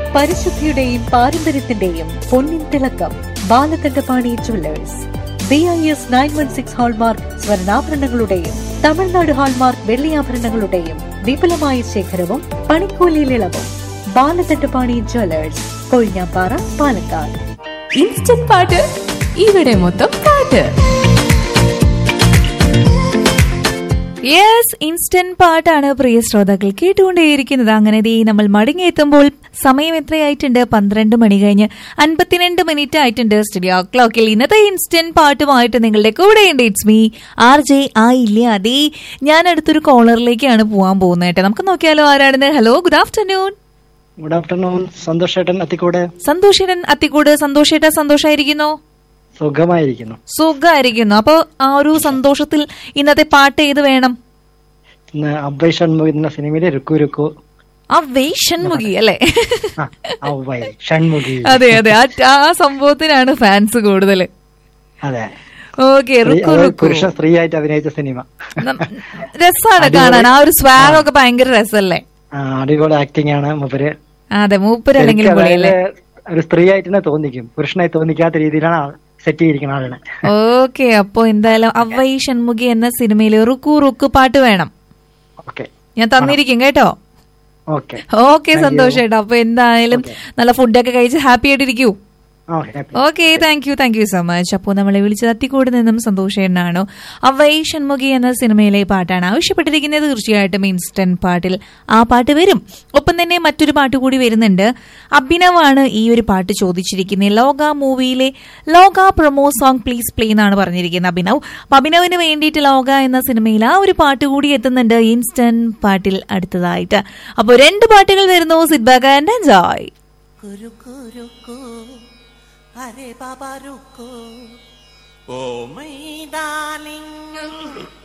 പരിശുദ്ധിയുടെയും പാരമ്പര്യത്തിന്റെയും പൊന്നിൻ തിളക്കം Balakandapani jewellers B I S nine one six hallmark സ്വർണ്ണാഭരണങ്ങളുടെയും തമിഴ്നാട് ഹാൾമാർക്ക് വെള്ളിയാഭരണങ്ങളുടെയും വിപുലമായ ശേഖരവും പണിക്കൂലിയിൽ ഇളവും ബാലകണ്ഠപാണി ജ്വല്ലേഴ്സ് കൊഴിഞ്ഞാപ്പാറ പാലക്കാട് ഇൻസ്റ്റന്റ് പാട്ട് ഇവിടെ മൊത്തം പാട്ട് യെസ് ഇൻസ്റ്റന്റ് പാട്ടാണ് പ്രിയ ശ്രോതാക്കൾ കേട്ടുകൊണ്ടേയിരിക്കുന്നത് അങ്ങനെ ദേ നമ്മൾ മടങ്ങിയെത്തുമ്പോൾ സമയം എത്രയായിട്ടുണ്ട് പന്ത്രണ്ട് മണി കഴിഞ്ഞ് അൻപത്തിരണ്ട് മിനിറ്റ് ആയിട്ടുണ്ട് സ്റ്റുഡിയോ ക്ലോക്കിൽ ഇന്നത്തെ ഇൻസ്റ്റന്റ് പാട്ടുമായിട്ട് നിങ്ങളുടെ കൂടെയുണ്ട് ഇറ്റ്സ് മീ ആർ ജെ ആ ഇല്ല അതേ ഞാൻ അടുത്തൊരു കോളറിലേക്കാണ് പോകാൻ പോകുന്നത് കേട്ടോ നമുക്ക് നോക്കിയാലോ ആരാണെന്ന് hello good afternoon good afternoon Santhosh ചേട്ടൻ അത്തിക്കൂടെ സന്തോഷേട്ടൻ അത്തിക്കൂട് സന്തോഷേട്ട സന്തോഷായിരിക്കുന്നോ സുഖമായിരിക്കുന്നു സുഖമായിരിക്കുന്നു അപ്പൊ ആ ഒരു സന്തോഷത്തിൽ ഇന്നത്തെ പാട്ട് ഏത് വേണം ഇന്ന് അബ്ബൈ ഷൺമുഖി എന്ന സിനിമയിലെ രുക്കു രുക്കു ആ വേഷൻമുഖി അല്ലെ ആ, ഔവ്വൈ ഷൺമുഖി അതെ അതെ ആ ആ സംഭവത്തിനാണ് ഫാൻസ് കൂടുതൽ അതെ ഓക്കെ സ്ത്രീ- റുക്കു അത് റുക്കു പുരുഷ സ്ത്രീ ആയിട്ട് അഭിനയിച്ച സിനിമ നം- രസാണ് കാണാൻ ആ ഒരു സ്വാഗ് ഒക്കെ ഭയങ്കര രസല്ലേ ആ, അടിപൊളി ആക്ടിംഗ് ആണ് മൂപ്പര് അതെ മൂപ്പരല്ലെങ്കിലും ശരിക്കും പൊളിയല്ലേ അതായത് ഒരു സ്ത്രീ ആയിട്ട് തന്നെ തോന്നിക്കും പുരുഷനായി തോന്നിക്കാത്ത രീതിയിലാണ് സെറ്റ് ചെയ്തിരിക്കുന്ന ആളിനെ ഓക്കെ അപ്പൊ എന്തായാലും അവൈ ഷൺമുഖി എന്ന സിനിമയിൽ റുക്കു റുക്കു പാട്ട് വേണം ഓക്കെ ഞാൻ തന്നിരിക്കും കേട്ടോ ഓക്കെ ഓക്കെ സന്തോഷേട്ടോ അപ്പൊ എന്തായാലും നല്ല ഫുഡൊക്കെ കഴിച്ച് ഹാപ്പി ആയിട്ടിരിക്കൂ okay okay thank you thank you so much അപ്പോൾ നമ്മളെ വിളിച്ചത് അത്തിക്കൂട് നിന്നും സന്തോഷേനാണോ അവൈ ഷൺമുഖി എന്ന സിനിമയിലെ പാട്ടാണ് ആവശ്യപ്പെട്ടിരിക്കുന്നത് തീർച്ചയായിട്ടും ഇൻസ്റ്റന്റ് പാട്ടിൽ ആ പാട്ട് വരും ഒപ്പം തന്നെ മറ്റൊരു പാട്ട് കൂടി വരുന്നുണ്ട് അഭിനവാണ് ഈ ഒരു പാട്ട് ചോദിച്ചിരിക്കുന്നത് ലോക മൂവിയിലെ ലോക പ്രൊമോ സോങ് പ്ലീസ് പ്ലേ എന്നാണ് പറഞ്ഞിരിക്കുന്നത് അഭിനവ് അപ്പൊ അഭിനവിന് വേണ്ടിയിട്ട് ലോക എന്ന സിനിമയിൽ ആ ഒരു പാട്ട് കൂടി എത്തുന്നുണ്ട് ഇൻസ്റ്റന്റ് പാട്ടിൽ അടുത്തതായിട്ട് അപ്പോൾ രണ്ട് പാട്ടുകൾ വരുന്നു സിറ്റ് ബാക്ക് ആൻഡ് എൻജോയ് रुको रुको अरे बाबा रुको ओ मई डार्लिंग